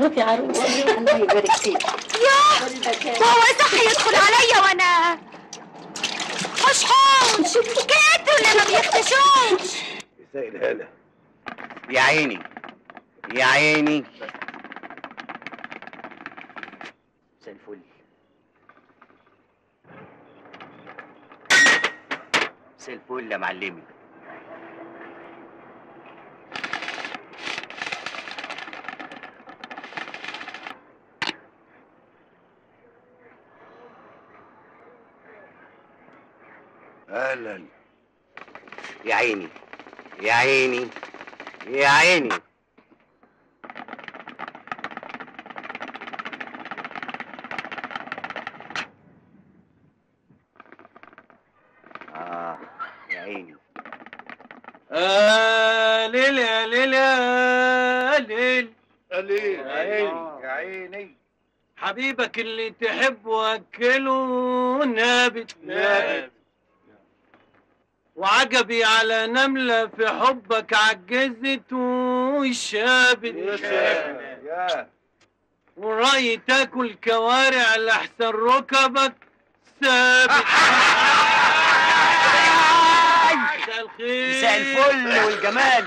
مبروك يا عروسه الله يبارك فيك ياه وهو صح يدخل عليا وانا حوش حوش كده ولا ما بيختشوش مساء الهلا يا عيني يا عيني مساء الفل مساء الفل يا معلمي اهلا يا عيني يا عيني يا عيني آه يا عيني آه ليل يا ليل يا ليل ليه يا عيني. يا عيني حبيبك اللي تحبه أكله نابت نابت وعجبي على نملة في حبك عجزت وشابت يا ورأيي تاكل كوارع لحسن ركبك ثابت مساء الخير مساء الفل والجمال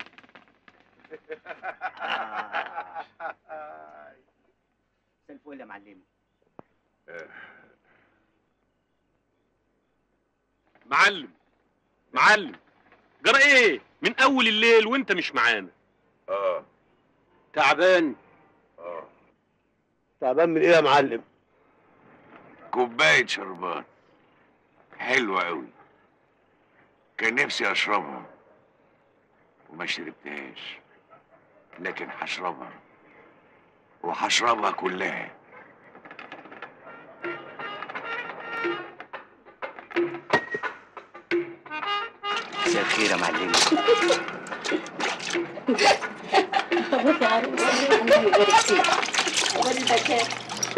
مساء الفل يا معلمي معلم معلم جرى ايه من اول الليل وانت مش معانا اه تعبان اه تعبان من ايه يا معلم كوباية شربات حلوة أوي كان نفسي أشربها وما شربتهاش لكن هشربها وهشربها كلها مساء الخير يا معلمي مبروك يا عروسه الله يبارك فيك خدي المكان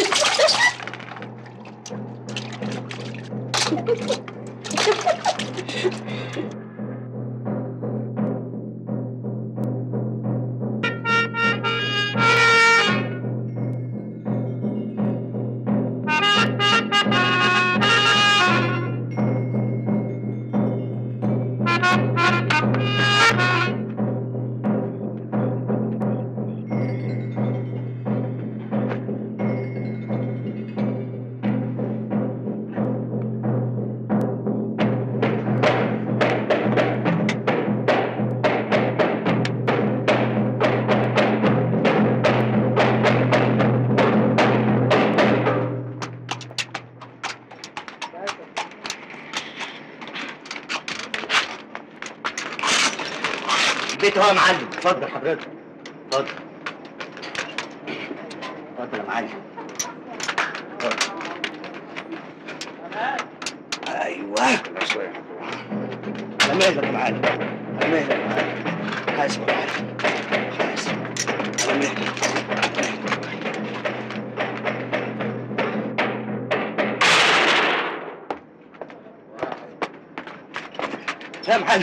البيت اهو يا معلم اتفضل حضرتك اتفضل اتفضل يا معلم اتفضل. ايوه على مهلك يا معلم على مهلك يا معلم حاسب يا معلم حاسب على مهلك يا معلم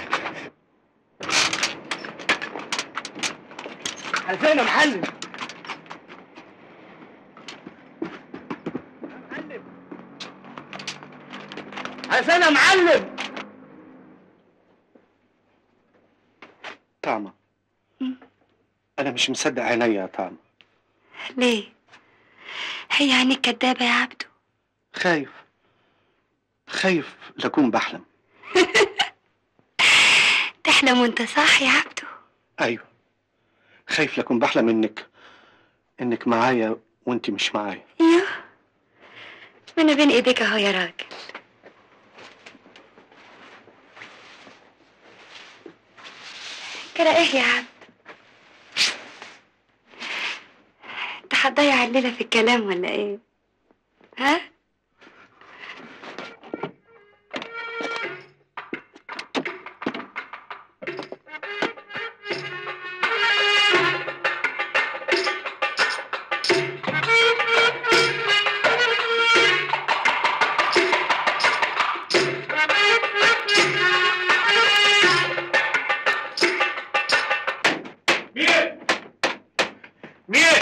على فين يا معلم على فين يا معلم طعمة أنا مش مصدق عينيا يا طعمة ليه هي عينيك كدابة يا عبدو خايف خايف لأكون بحلم تحلم وانت صاحي يا عبدو أيوه خايف لأكون بحلم إنك إنك معايا وإنت مش معايا يوه ما انا بين ايديك اهو يا راجل كده ايه يا عبد انت هتضيع الليله في الكلام ولا ايه ها مين؟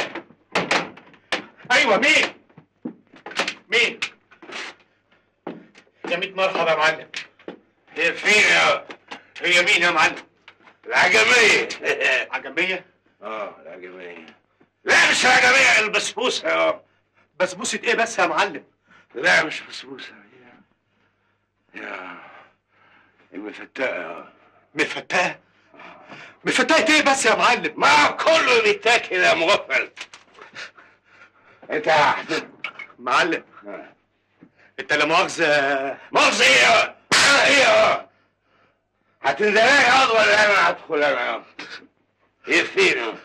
يا ميت مرحبا يا معلم هي فين يا هي مين يا معلم العجمية عجمية اه العجمية لا مش العجمية البسبوسة يا بسبوسة ايه بس يا معلم لا مش بسبوسة يا يا المفتقة يا مفتاه مفتاة ايه بس يا معلم ما كله بيتاكل يا مغفل انت هت- معلم انت لا مؤاخذة مؤاخذة ايه يا انا ايه يا هتنزلي ياض ولا انا هدخل انا يا ايه فين يا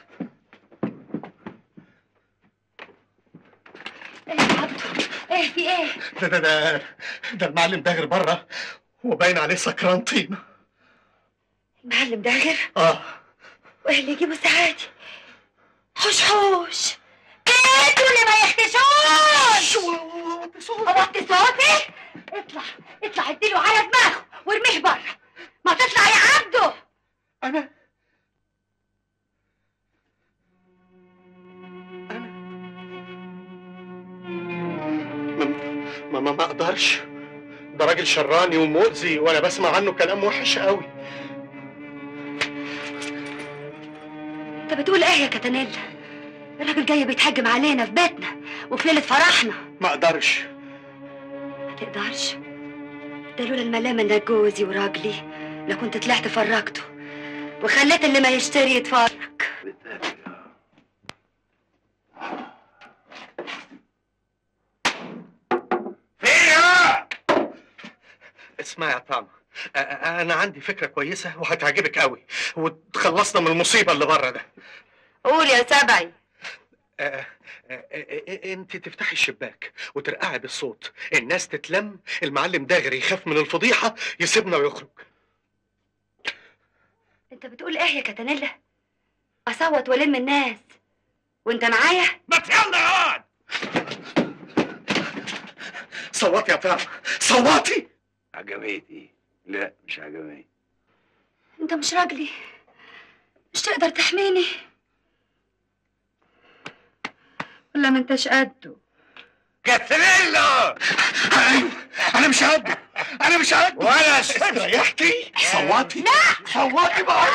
ايه يا عبدو ايه في ايه ده ده ده ده المعلم داغر بره وباين عليه سكران طين المعلم داغر اه وايه اللي يجيبه سعادي حوش حوش كيتو اللي ما يختشوش وطي صوتي اطلع اطلع اديله على دماغه وارميه بره ما تطلع يا عبدو انا انا ما ما ما اقدرش ده راجل شراني ومؤذي وانا بسمع عنه كلام وحش قوي انت بتقول ايه يا كتانيلا الراجل جاي بيتهجم علينا في بيتنا وفي ليله فرحنا ما اقدرش ما تقدرش ده لولا الملام انك جوزي وراجلي لكنت طلعت فرجته وخليت اللي ما يشتري يتفرج فين يا اسمع يا طعم أ- أ- انا عندي فكره كويسه وهتعجبك قوي وتخلصنا من المصيبه اللي بره ده قول يا سبعي آه، آه، آه، آه، انت تفتحي الشباك وترقعي بالصوت الناس تتلم المعلم داغر يخاف من الفضيحه يسيبنا ويخرج انت بتقول ايه يا كتانيلا اصوت والم الناس وانت معايا ما يلا يا صوتي يا طعم صوتي عجميتي لا مش عجميتي انت مش راجلي مش تقدر تحميني ولا ما انتش قده كاتريلا ايوه انا مش قد انا مش قد ولا ست استريحتي صوتي لا صوتي بقول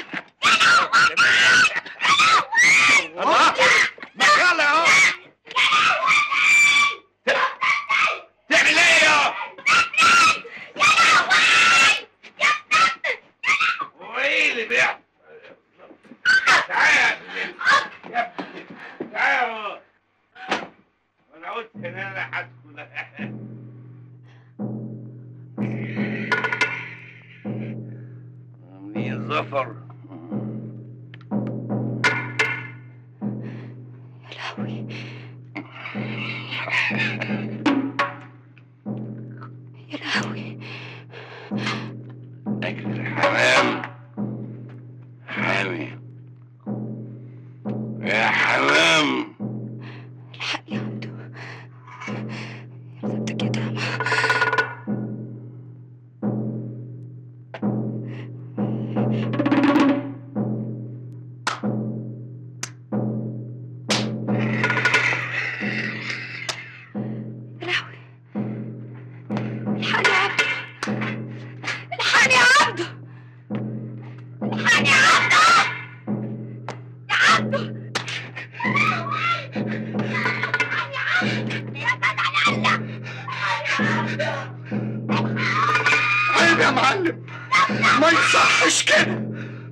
الله ما يلا يا تعمل ايه يا وايه اللي بيحصل تعال يا ابني تعال انا قلت ان انا هدخل منين ظفر يا لهوي يا لهوي أكل الحمام حامي يا حمام الحق يا عبدو يرزقك يا تامة يا لهوي الحقني يا عبدو الحقني يا عبدو الحقني يا عبدو يا عبدو عيب يا معلم ما يصحش كده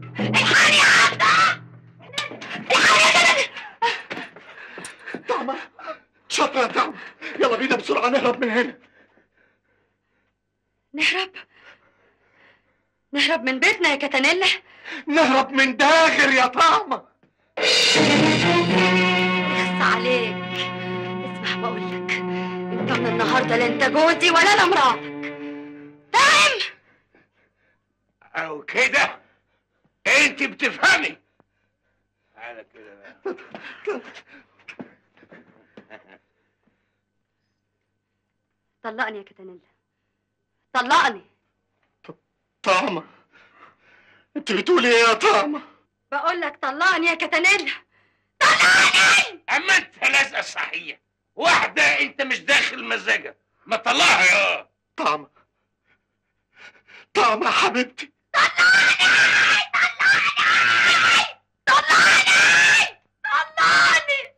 طعمة شاطرة يا طعمة يلا بينا بسرعة نهرب من هنا نهرب نهرب من بيتنا يا كتانيلا نهرب من داغر يا طعمة يخص عليك اسمع بقول لك انت من النهارده لا انت جوزي ولا انا مراتك فاهم أو كده أنت بتفهمي أنا كده بقى. طلقني يا كتانيلا طلقني طعمة انت بتقولي ايه يا طعمة بقول لك طلقني يا كتانيلا أما أنت لازقة صحيح واحدة أنت مش داخل مزاجها ما طلعها يا طعمة طعمة حبيبتي طلعني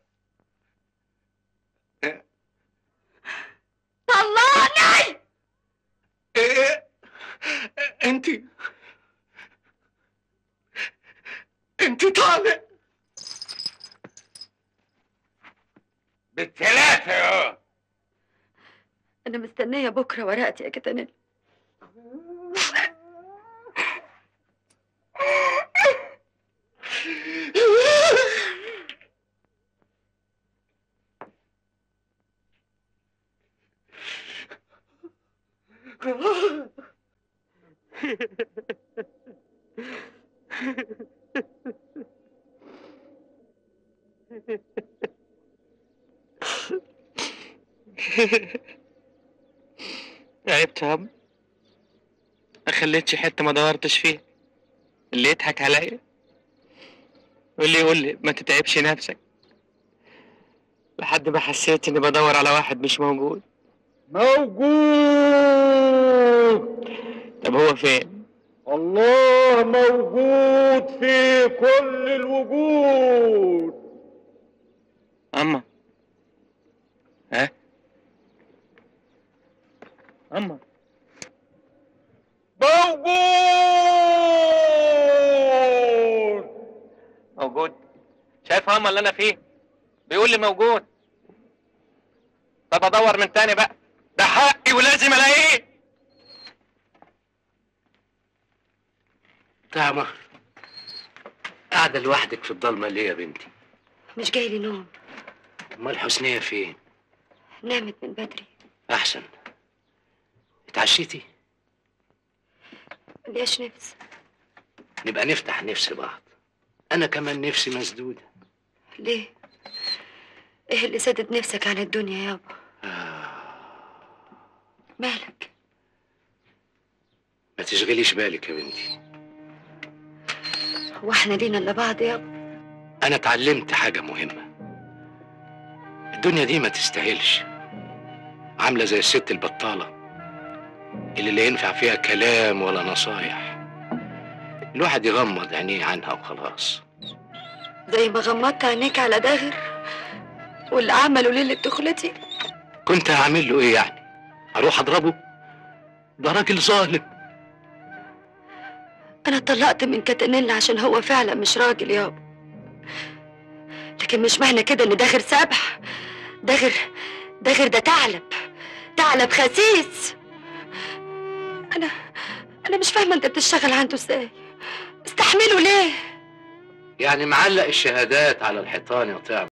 طلعني إيه انت انت طالق بالثلاثة يا انا مستنيه بكره ورقتي يا كتانيل عيبت يابا ما خليتش حته ما دورتش فيها اللي يضحك عليا واللي يقول لي ما تتعبش نفسك لحد ما حسيت اني بدور على واحد مش موجود موجود طب هو فين الله موجود في كل الوجود اما ها اما موجود موجود شايف اما اللي انا فيه بيقول لي موجود طب ادور من تاني بقى ده حقي ولازم الاقيه طعمة قاعدة لوحدك في الضلمة ليه يا بنتي؟ مش جاي لي نوم أمال حسنية فين؟ نامت من بدري أحسن اتعشيتي؟ ملياش نفس نبقى نفتح نفس بعض أنا كمان نفسي مسدودة ليه ايه اللي سدد نفسك عن الدنيا يابا مالك ما تشغليش بالك يا بنتي هو احنا لينا الا بعض يابا أنا اتعلمت حاجة مهمة الدنيا دي ما تستاهلش عاملة زي الست البطالة اللي لا ينفع فيها كلام ولا نصايح الواحد يغمض عينيه عنها وخلاص زي ما غمضت عينيك على داغر واللي عملوا ليلة دخلتي كنت هعمل له ايه يعني اروح اضربه ده راجل ظالم انا اتطلقت من كاتنيلا عشان هو فعلا مش راجل يابا لكن مش معنى كده ان داغر سبح داغر داغر ده ثعلب ثعلب خسيس انا انا مش فاهمه انت بتشتغل عنده ازاي استحمله ليه يعني معلق الشهادات على الحيطان يا طعم